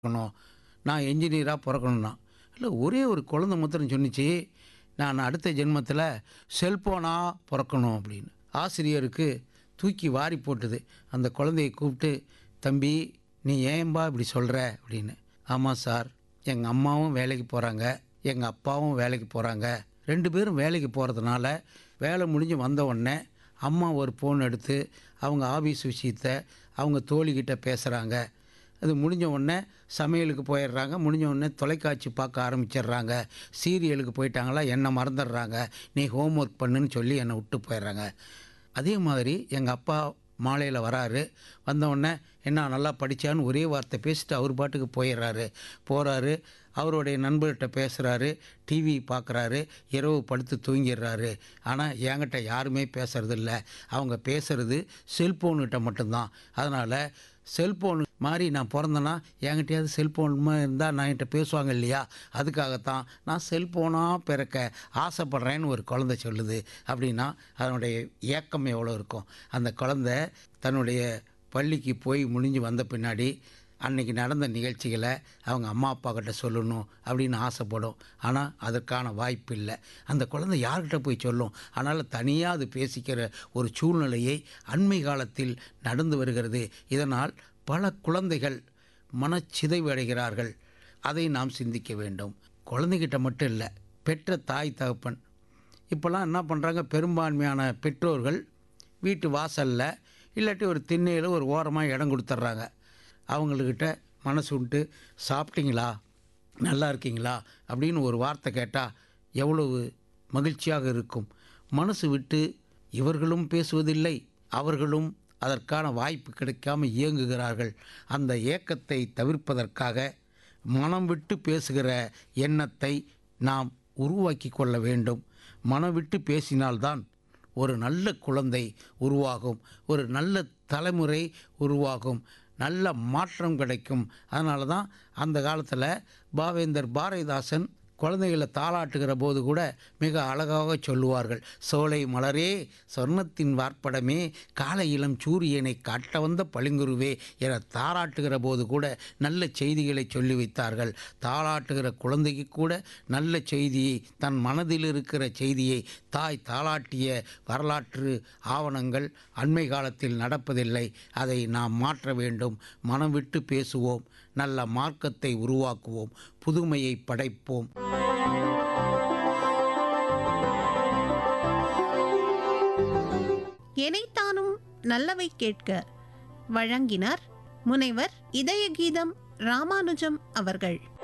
பிறக்கணும் நான் என்ஜினியராக பிறக்கணும்னா இல்லை ஒரே ஒரு குழந்தை மாத்திரம் சொன்னிச்சு நான் அடுத்த ஜென்மத்தில் செல்ஃபோனாக பிறக்கணும் அப்படின்னு ஆசிரியருக்கு தூக்கி வாரி போட்டுது அந்த குழந்தையை கூப்பிட்டு தம்பி நீ ஏன்பா இப்படி சொல்கிற அப்படின்னு ஆமாம் சார் எங்கள் அம்மாவும் வேலைக்கு போகிறாங்க எங்கள் அப்பாவும் வேலைக்கு போகிறாங்க ரெண்டு பேரும் வேலைக்கு போகிறதுனால வேலை முடிஞ்சு வந்த உடனே அம்மா ஒரு ஃபோன் எடுத்து அவங்க ஆஃபீஸ் விஷயத்த அவங்க தோழிக்கிட்ட பேசுகிறாங்க அது முடிஞ்ச உடனே சமையலுக்கு போயிடுறாங்க முடிஞ்ச உடனே தொலைக்காட்சி பார்க்க ஆரம்பிச்சிடுறாங்க சீரியலுக்கு போயிட்டாங்களா என்னை மறந்துடுறாங்க நீ ஹோம்ஒர்க் பண்ணுன்னு சொல்லி என்னை விட்டு போயிடுறாங்க அதே மாதிரி எங்கள் அப்பா மாலையில் வராரு வந்த உடனே என்ன நல்லா படித்தான்னு ஒரே வார்த்தை பேசிட்டு அவர் பாட்டுக்கு போயிடுறாரு போகிறாரு அவருடைய நண்பர்கிட்ட பேசுகிறாரு டிவி பார்க்குறாரு இரவு படுத்து தூங்கிடுறாரு ஆனால் என்கிட்ட யாருமே பேசுறதில்ல அவங்க பேசுகிறது செல்ஃபோனுகிட்ட மட்டும்தான் அதனால் செல்ஃபோன் மாதிரி நான் பிறந்தேன்னா என்கிட்டயாவது செல்ஃபோன் இருந்தால் நான் என்கிட்ட பேசுவாங்க இல்லையா அதுக்காகத்தான் நான் செல்ஃபோனாக பிறக்க ஆசைப்பட்றேன்னு ஒரு குழந்தை சொல்லுது அப்படின்னா அதனுடைய ஏக்கம் எவ்வளோ இருக்கும் அந்த குழந்தை தன்னுடைய பள்ளிக்கு போய் முடிஞ்சு வந்த பின்னாடி அன்னைக்கு நடந்த நிகழ்ச்சிகளை அவங்க அம்மா அப்பா கிட்ட சொல்லணும் அப்படின்னு ஆசைப்படும் ஆனால் அதற்கான வாய்ப்பு இல்லை அந்த குழந்தை யார்கிட்ட போய் சொல்லும் அதனால் தனியாக அது பேசிக்கிற ஒரு சூழ்நிலையை அண்மை காலத்தில் நடந்து வருகிறது இதனால் பல குழந்தைகள் மனச்சிதைவு அடைகிறார்கள் அதை நாம் சிந்திக்க வேண்டும் குழந்தைகிட்ட மட்டும் இல்லை பெற்ற தாய் தகப்பன் இப்போல்லாம் என்ன பண்ணுறாங்க பெரும்பான்மையான பெற்றோர்கள் வீட்டு வாசலில் இல்லாட்டி ஒரு திண்ணையில் ஒரு ஓரமாக இடம் கொடுத்துட்றாங்க அவங்கக்கிட்ட மனசு விட்டு சாப்பிட்டீங்களா நல்லா இருக்கீங்களா அப்படின்னு ஒரு வார்த்தை கேட்டால் எவ்வளவு மகிழ்ச்சியாக இருக்கும் மனசு விட்டு இவர்களும் பேசுவதில்லை அவர்களும் அதற்கான வாய்ப்பு கிடைக்காம இயங்குகிறார்கள் அந்த ஏக்கத்தை தவிர்ப்பதற்காக மனம் விட்டு பேசுகிற எண்ணத்தை நாம் உருவாக்கி கொள்ள வேண்டும் மனம் விட்டு பேசினால்தான் ஒரு நல்ல குழந்தை உருவாகும் ஒரு நல்ல தலைமுறை உருவாகும் நல்ல மாற்றம் கிடைக்கும் அதனால தான் அந்த காலத்தில் பாவேந்தர் பாரதிதாசன் குழந்தைகளை தாளாட்டுகிற போது கூட மிக அழகாக சொல்லுவார்கள் சோலை மலரே சொர்ணத்தின் வார்ப்படமே காலை இளம் சூரியனை காட்ட வந்த பளிங்குருவே என தாளாட்டுகிற போது கூட நல்ல செய்திகளை சொல்லி வைத்தார்கள் தாளாட்டுகிற குழந்தைக்கு கூட நல்ல செய்தியை தன் மனதில் இருக்கிற செய்தியை தாய் தாளாட்டிய வரலாற்று ஆவணங்கள் அண்மை காலத்தில் நடப்பதில்லை அதை நாம் மாற்ற வேண்டும் மனம் விட்டு பேசுவோம் நல்ல மார்க்கத்தை உருவாக்குவோம் புதுமையை படைப்போம் எனைத்தானும் நல்லவை கேட்க வழங்கினார் முனைவர் இதய கீதம் ராமானுஜம் அவர்கள்